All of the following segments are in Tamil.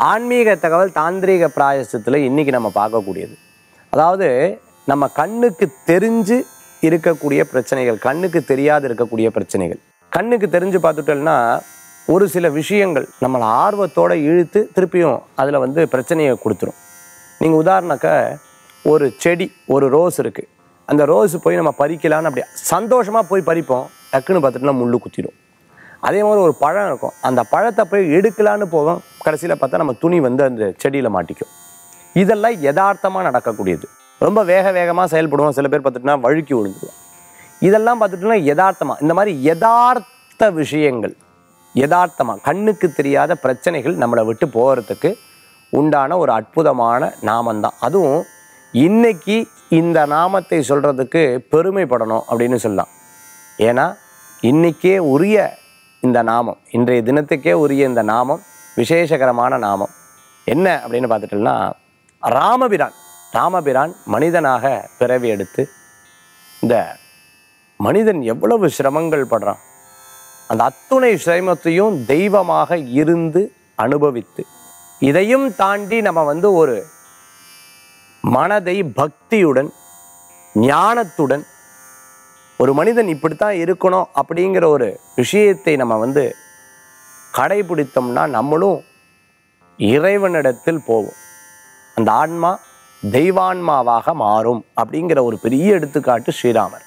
ஆன்மீக தகவல் தாந்திரீக பிராயசத்தில் இன்னைக்கு நம்ம பார்க்கக்கூடியது அதாவது நம்ம கண்ணுக்கு தெரிஞ்சு இருக்கக்கூடிய பிரச்சனைகள் கண்ணுக்கு தெரியாது இருக்கக்கூடிய பிரச்சனைகள் கண்ணுக்கு தெரிஞ்சு பார்த்துட்டோம்னா ஒரு சில விஷயங்கள் நம்மளை ஆர்வத்தோட இழுத்து திருப்பியும் அதில் வந்து பிரச்சனையை கொடுத்துரும் நீங்கள் உதாரணக்க ஒரு செடி ஒரு ரோஸ் இருக்குது அந்த ரோஸ் போய் நம்ம பறிக்கலான்னு அப்படி சந்தோஷமாக போய் பறிப்போம் டக்குன்னு பார்த்துட்டுனா முள்ளு குத்திடும் அதே மாதிரி ஒரு பழம் இருக்கும் அந்த பழத்தை போய் எடுக்கலான்னு போவோம் கடைசியில் பார்த்தா நம்ம துணி வந்து அந்த செடியில் மாட்டிக்கும் இதெல்லாம் யதார்த்தமாக நடக்கக்கூடியது ரொம்ப வேக வேகமாக செயல்படுவோம் சில பேர் பார்த்துட்டுனா வழுக்கி விழுந்துருவோம் இதெல்லாம் பார்த்துட்டோம்னா யதார்த்தமாக இந்த மாதிரி யதார்த்த விஷயங்கள் யதார்த்தமாக கண்ணுக்கு தெரியாத பிரச்சனைகள் நம்மளை விட்டு போகிறதுக்கு உண்டான ஒரு அற்புதமான நாமம்தான் அதுவும் இன்னைக்கு இந்த நாமத்தை சொல்கிறதுக்கு பெருமைப்படணும் அப்படின்னு சொல்லலாம் ஏன்னா இன்னைக்கே உரிய இந்த நாமம் இன்றைய தினத்துக்கே உரிய இந்த நாமம் விசேஷகரமான நாமம் என்ன அப்படின்னு பார்த்துட்டோம்னா ராமபிரான் ராமபிரான் மனிதனாக பிறவி எடுத்து இந்த மனிதன் எவ்வளவு சிரமங்கள் படுறான் அந்த அத்துணை சிரமத்தையும் தெய்வமாக இருந்து அனுபவித்து இதையும் தாண்டி நம்ம வந்து ஒரு மனதை பக்தியுடன் ஞானத்துடன் ஒரு மனிதன் இப்படித்தான் இருக்கணும் அப்படிங்கிற ஒரு விஷயத்தை நம்ம வந்து கடைபிடித்தோம்னா நம்மளும் இறைவனிடத்தில் போவோம் அந்த ஆன்மா தெய்வான்மாவாக மாறும் அப்படிங்கிற ஒரு பெரிய எடுத்துக்காட்டு ஸ்ரீராமர்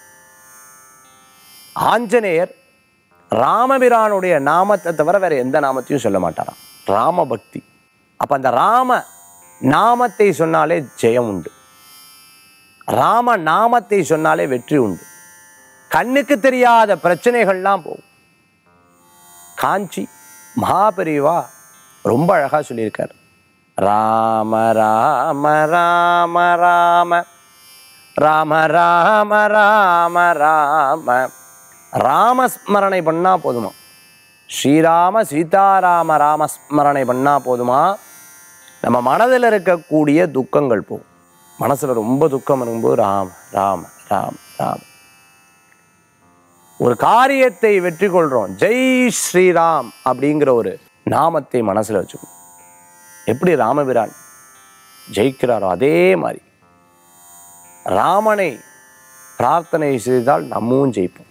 ஆஞ்சநேயர் ராமபிரானுடைய நாமத்தை தவிர வேற எந்த நாமத்தையும் சொல்ல மாட்டாராம் ராம பக்தி அப்ப அந்த ராம நாமத்தை சொன்னாலே ஜெயம் உண்டு ராம நாமத்தை சொன்னாலே வெற்றி உண்டு கண்ணுக்கு தெரியாத பிரச்சனைகள்லாம் போகும் காஞ்சி மகாபெரிவா ரொம்ப அழகா சொல்லியிருக்கார் ராம ராம ராம ராம ராம ராம ராம ராம ராமஸ்மரணை பண்ணா போதுமா ஸ்ரீராம சீதாராம ராமஸ்மரணை பண்ணா போதுமா நம்ம மனதில் இருக்கக்கூடிய துக்கங்கள் போகும் மனசுல ரொம்ப துக்கம் இருக்கும்போது ராம ராம ராம ராம ஒரு காரியத்தை வெற்றி கொள்றோம் ஜெய் ஸ்ரீராம் அப்படிங்கிற ஒரு நாமத்தை மனசுல வச்சுக்கணும் எப்படி ராமபிரான் ஜெயிக்கிறாரோ அதே மாதிரி ராமனை பிரார்த்தனை செய்தால் நம்மவும் ஜெயிப்போம்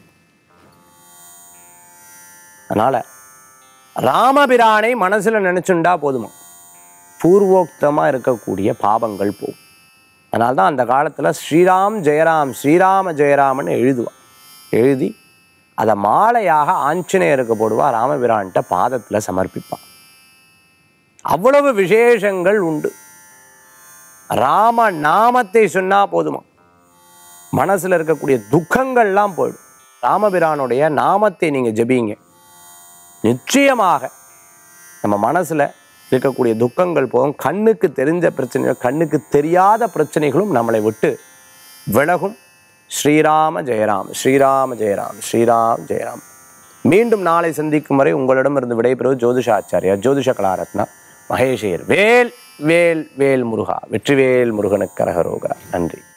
அதனால ராமபிரானை மனசுல நினைச்சுண்டா போதுமா பூர்வோக்தமா இருக்கக்கூடிய பாவங்கள் போகும் அதனால தான் அந்த காலத்துல ஸ்ரீராம் ஜெயராம் ஸ்ரீராம ஜெயராமன் எழுதுவான் எழுதி அதை மாலையாக ஆஞ்சநேயருக்கு போடுவா ராமபிரான்கிட்ட பாதத்துல சமர்ப்பிப்பான் அவ்வளவு விசேஷங்கள் உண்டு ராம நாமத்தை சொன்னா போதுமா மனசுல இருக்கக்கூடிய துக்கங்கள்லாம் போயிடும் ராமபிரானுடைய நாமத்தை நீங்க ஜெபிங்க நிச்சயமாக நம்ம மனசுல இருக்கக்கூடிய துக்கங்கள் போகும் கண்ணுக்கு தெரிஞ்ச பிரச்சனைகள் கண்ணுக்கு தெரியாத பிரச்சனைகளும் நம்மளை விட்டு விலகும் ஸ்ரீராம ஜெயராம் ஸ்ரீராம ஜெயராம் ஸ்ரீராம் ஜெயராம் மீண்டும் நாளை சந்திக்கும் வரை உங்களிடமிருந்து விடைபெறுவது ஜோதிஷாச்சாரியா ஜோதிஷ கலாரத்னா மகேஷேர் வேல் வேல் வேல் முருகா வெற்றிவேல் முருகனுக்கு கரகரோகரா நன்றி